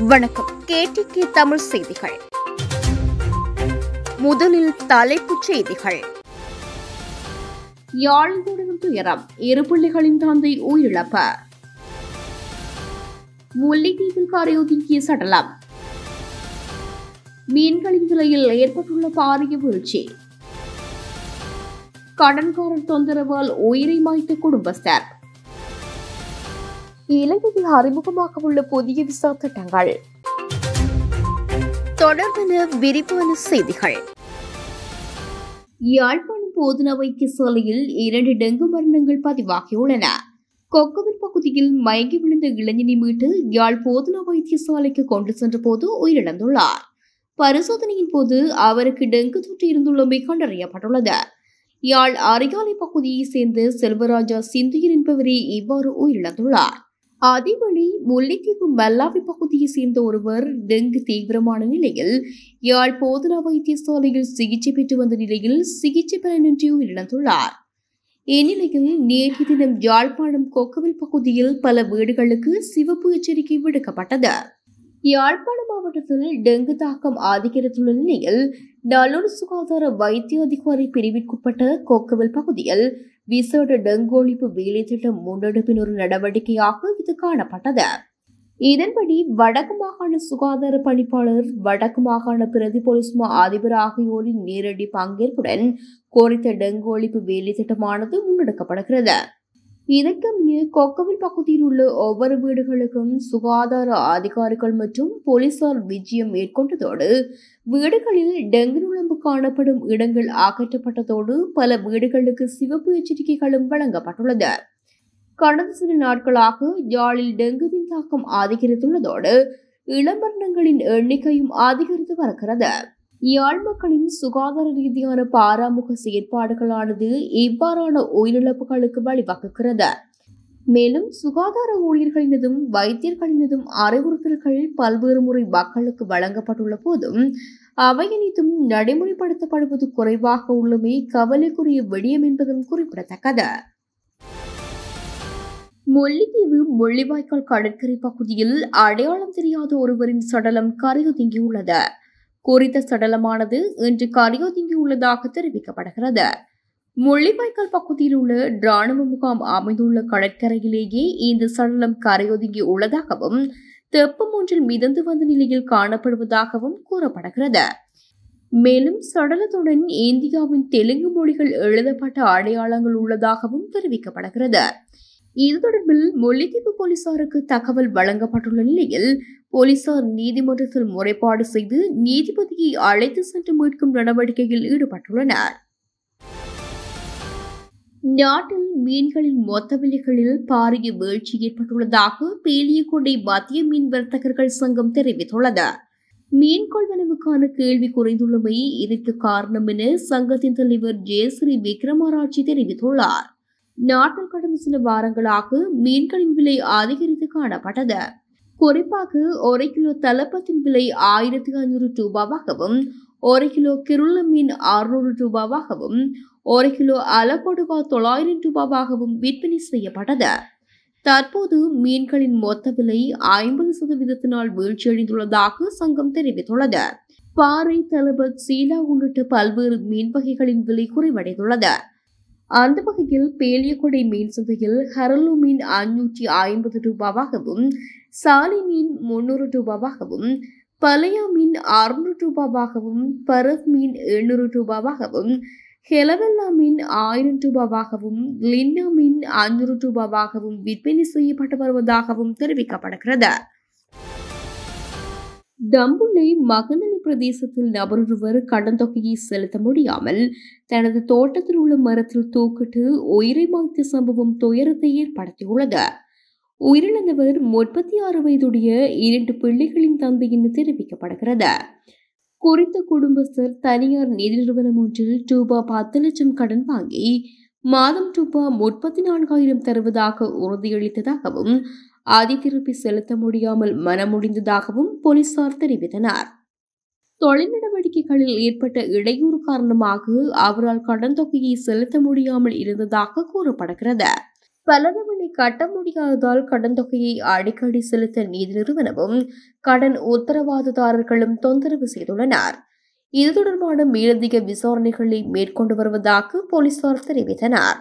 வணக்கம் கேடிகே தமிழ் செய்திகள் முதலில் தலைப்புச் செய்திகள் யாழில் தொடரும் துயரம் இரு பிள்ளைகளின் தந்தை உயிரிழப்பு முல்லைத்தீவில் கரையொதுங்கிய சடலம் மீன்களின் விலையில் ஏற்பட்டுள்ள பாரிய வீழ்ச்சி கடன்காரர் தொந்தரவால் உயிரை மாய்த்த குடும்பஸ்தர் இலங்கையில் அறிமுகமாக உள்ள புதிய விசா திட்டங்கள் தொடர்பான விரிவான செய்திகள் யாழ்ப்பாணம் போதனா வைத்தியசாலையில் இரண்டு டெங்கு மரணங்கள் பதிவாகியுள்ளன கொக்கவில் பகுதியில் மயங்கி விழுந்த இளைஞனை மீட்டு யாழ் போதனா வைத்தியசாலைக்கு கொண்டு சென்ற போது உயிரிழந்துள்ளார் பரிசோதனையின் போது அவருக்கு டெங்கு தொற்று இருந்துள்ளமை கண்டறியப்பட்டுள்ளது யாழ் அரிகாலை பகுதியைச் சேர்ந்த செல்வராஜா சிந்துயர் என்பவரே இவ்வாறு உயிரிழந்துள்ளார் அதேவேளை முல்லைத்தீவு மல்லாவி பகுதியைச் சேர்ந்த ஒருவர் டெங்கு தீவிரமான நிலையில் யாழ் போதனா வைத்தியசாலையில் சிகிச்சை பெற்று வந்த நிலையில் சிகிச்சை பலனின்றி உயிரிழந்துள்ளார் இந்நிலையில் நேற்று தினம் யாழ்ப்பாணம் கொக்கவில் பகுதியில் பல வீடுகளுக்கு சிவப்பு எச்சரிக்கை விடுக்கப்பட்டது யாழ்ப்பாணம் மாவட்டத்தில் டெங்கு தாக்கம் அதிகரித்துள்ள நிலையில் நல்லூர் சுகாதார வைத்திய அதிகாரி பிரிவிற்குட்பட்ட கொக்கவில் பகுதியில் விசேட டெங்கு ஒழிப்பு வேலை திட்டம் முன்னெடுப்பின் ஒரு நடவடிக்கையாக இது காணப்பட்டது இதன்படி வடக்கு மாகாண சுகாதார பணிப்பாளர் வடக்கு மாகாண பிரதி போலீஸ் மா அதிபர் ஆகியோரின் நேரடி பங்கேற்புடன் கோரித்த டெங்கு ஒழிப்பு வேலை திட்டமானது முன்னெடுக்கப்படுகிறது இதற்கமைய கொக்கவில் பகுதியில் உள்ள ஒவ்வொரு வீடுகளுக்கும் சுகாதார அதிகாரிகள் மற்றும் போலீசார் விஜயம் மேற்கொண்டதோடு வீடுகளில் டெங்கு நுழம்பு காணப்படும் இடங்கள் அகற்றப்பட்டதோடு பல வீடுகளுக்கு சிவப்பு எச்சரிக்கைகளும் வழங்கப்பட்டுள்ளது கடந்த சில நாட்களாக யாழில் டெங்குவின் தாக்கம் அதிகரித்துள்ளதோடு இளமரணங்களின் எண்ணிக்கையும் அதிகரித்து வருகிறது யாழ் மக்களின் சுகாதார ரீதியான பாராமுக செயற்பாடுகளானது இவ்வாறான உயிரிழப்புகளுக்கு வழிவகுக்கிறது மேலும் சுகாதார ஊழியர்களினதும் வைத்தியர்களினதும் அறிவுறுத்தல்கள் பல்வேறு முறை மக்களுக்கு வழங்கப்பட்டுள்ள போதும் அவை அனைத்தும் நடைமுறைப்படுத்தப்படுவது குறைவாக உள்ளமை கவலைக்குரிய விடயம் என்பதும் குறிப்பிடத்தக்கது முல்லைத்தீவு முள்ளிவாய்க்கால் கடற்கரை பகுதியில் அடையாளம் தெரியாத ஒருவரின் சடலம் கரையொதுங்கியுள்ளது குறித்த சடலமானது இன்று கரையொதுங்கியுள்ளதாக தெரிவிக்கப்படுகிறது முள்ளிவாய்க்கால் பகுதியில் உள்ள ராணுவ முகாம் அமைந்துள்ள கடற்கரையிலேயே இந்த சடலம் கரையொதுங்கி உள்ளதாகவும் தெப்பம் ஒன்றில் மிதந்து வந்த நிலையில் காணப்படுவதாகவும் கூறப்படுகிறது மேலும் சடலத்துடன் இந்தியாவின் தெலுங்கு மொழிகள் எழுதப்பட்ட அடையாளங்கள் உள்ளதாகவும் தெரிவிக்கப்படுகிறது இது தொடர்பில் முல்லைத்தீவு போலீசாருக்கு தகவல் வழங்கப்பட்டுள்ள நிலையில் போலீசார் நீதிமன்றத்தில் முறைப்பாடு செய்து நீதிபதியை அழைத்து சென்று மீட்கும் நடவடிக்கையில் ஈடுபட்டுள்ளனர் நாட்டில் மீன்களின் மொத்த விலைகளில் பாரிய வீழ்ச்சி ஏற்பட்டுள்ளதாக பேலியக்கொண்டை மத்திய மீன் வர்த்தகர்கள் சங்கம் தெரிவித்துள்ளது மீன் கொள்வனவுக்கான கேள்வி குறைந்துள்ளமை இதற்கு காரணம் என சங்கத்தின் தலைவர் ஜெயஸ்ரீ விக்ரமராட்சி தெரிவித்துள்ளார் நாட்டில் கடந்த சில வாரங்களாக மீன்களின் விலை அதிகரித்து காணப்பட்டது குறிப்பாக ஒரு கிலோ தலப்பத்தின் விலை ஆயிரத்தி ஐநூறு ரூபாவாகவும் ஒரு கிலோ கிருள்ள மீன் அறுநூறு ரூபாவாகவும் ஒரு கிலோ அலகொடுவா தொள்ளாயிரம் ரூபாவாகவும் விற்பனை செய்யப்பட்டது தற்போது மீன்களின் மொத்த விலை ஐம்பது சதவீதத்தினால் வீழ்ச்சியடைந்துள்ளதாக சங்கம் தெரிவித்துள்ளது பாறை தலபத் சீலா உள்ளிட்ட பல்வேறு மீன் வகைகளின் விலை குறைவடைந்துள்ளது அந்த வகையில் பேலியக்கொடை மீன் சந்தையில் ஹரலு மீன் ஐநூற்றி ஐம்பது ரூபாவாகவும் சாலை மீன் முன்னூறு ரூபாவாகவும் பலையா மீன் அறுநூறு ரூபாவாகவும் பரத் மீன் எண்ணூறு ரூபாவாகவும் ஹெலவெல்லா மீன் ஆயிரம் ரூபாவாகவும் லின்னா மீன் ஐநூறு ரூபாவாகவும் விற்பனை செய்யப்பட்டு வருவதாகவும் தெரிவிக்கப்படுகிறது தம்புள்ளை மகந்தளி பிரதேசத்தில் நபரொருவர் கடன் தொகையை செலுத்த முடியாமல் தனது தோட்டத்தில் உள்ள மரத்தில் தூக்கிட்டு உயிரை மாய்த்த சம்பவம் துயரத்தை ஏற்படுத்தியுள்ளது உயிரிழந்தவர் முப்பத்தி ஆறு வயதுடைய இரண்டு பிள்ளைகளின் தந்தை என்று தெரிவிக்கப்படுகிறது குறித்த குடும்பஸ்தர் தனியார் நிதி நிறுவனம் ஒன்றில் ரூபா பத்து லட்சம் கடன் வாங்கி மாதம் ரூபா முப்பத்தி நான்காயிரம் தருவதாக உறுதியளித்ததாகவும் அதை திருப்பி செலுத்த முடியாமல் மனமுடிந்ததாகவும் போலீசார் தெரிவித்தனர் தொழில் நடவடிக்கைகளில் ஏற்பட்ட இடையூறு காரணமாக அவரால் கடன் தொகையை செலுத்த முடியாமல் இருந்ததாக கூறப்படுகிறது பலதவணை கட்ட முடியாததால் கடன் தொகையை அடிக்கடி செலுத்த நீதி நிறுவனமும் கடன் உத்தரவாததாரர்களும் தொந்தரவு செய்துள்ளனர் இது தொடர்பான மேலதிக விசாரணைகளை மேற்கொண்டு வருவதாக போலீசார் தெரிவித்தனர்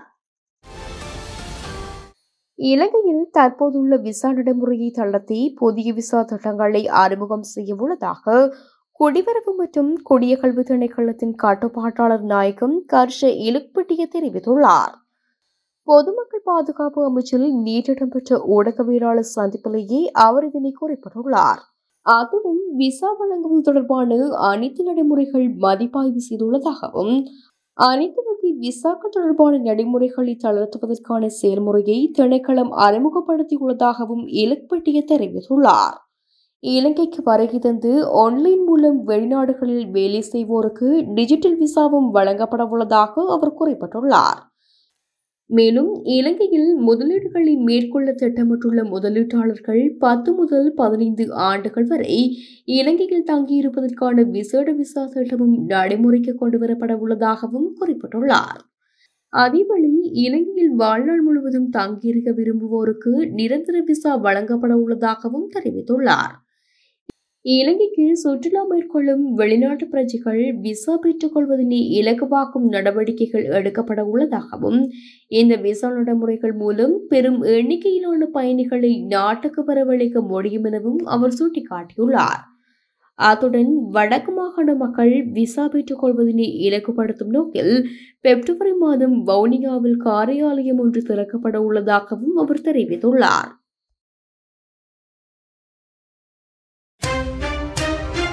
இலங்கையில் தற்போதுள்ள விசா நடைமுறையை தளர்த்தி புதிய விசா திட்டங்களை அறிமுகம் செய்ய உள்ளதாக குடிவரவு மற்றும் குடியகல்வி திணைக்களத்தின் கட்டுப்பாட்டாளர் நாயகம் கர்ஷ இலுக்பட்டிய தெரிவித்துள்ளார் பொதுமக்கள் பாதுகாப்பு அமைச்சில் நேற்று இடம்பெற்ற ஊடகவியலாளர் சந்திப்பிலேயே அவர் இதனை குறிப்பிட்டுள்ளார் அத்துடன் விசா வழங்குவது தொடர்பான அனைத்து நடைமுறைகள் மதிப்பாய்வு செய்துள்ளதாகவும் அனைத்து வகை விசாக்கள் தொடர்பான நடைமுறைகளை தளர்த்துவதற்கான செயல்முறையை திணைக்களம் அறிமுகப்படுத்தியுள்ளதாகவும் இலக்பட்டிய தெரிவித்துள்ளார் இலங்கைக்கு வருகை தந்து ஆன்லைன் மூலம் வெளிநாடுகளில் வேலை செய்வோருக்கு டிஜிட்டல் விசாவும் வழங்கப்பட உள்ளதாக அவர் குறிப்பிட்டுள்ளார் மேலும் இலங்கையில் முதலீடுகளை மேற்கொள்ள திட்டமிட்டுள்ள முதலீட்டாளர்கள் பத்து முதல் பதினைந்து ஆண்டுகள் வரை இலங்கையில் தங்கியிருப்பதற்கான விசேட விசா திட்டமும் நடைமுறைக்கு கொண்டுவரப்பட உள்ளதாகவும் குறிப்பிட்டுள்ளார் அதேவேளை இலங்கையில் வாழ்நாள் முழுவதும் தங்கியிருக்க விரும்புவோருக்கு நிரந்தர விசா வழங்கப்பட உள்ளதாகவும் தெரிவித்துள்ளார் இலங்கைக்கு சுற்றுலா மேற்கொள்ளும் வெளிநாட்டு பிரஜைகள் விசா பெற்றுக் கொள்வதனை இலகுவாக்கும் நடவடிக்கைகள் எடுக்கப்பட உள்ளதாகவும் இந்த விசா நடைமுறைகள் மூலம் பெரும் எண்ணிக்கையிலான பயணிகளை நாட்டுக்கு வரவழைக்க முடியும் எனவும் அவர் சுட்டிக்காட்டியுள்ளார் அத்துடன் வடக்கு மாகாண மக்கள் விசா பெற்றுக் கொள்வதனை இலக்குப்படுத்தும் நோக்கில் பிப்ரவரி மாதம் வவுனியாவில் காரியாலயம் ஒன்று திறக்கப்பட உள்ளதாகவும் அவர் தெரிவித்துள்ளார்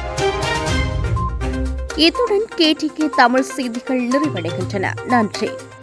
இத்துடன் கேடிகே தமிழ் செய்திகள் நிறைவடைகின்றன நன்றி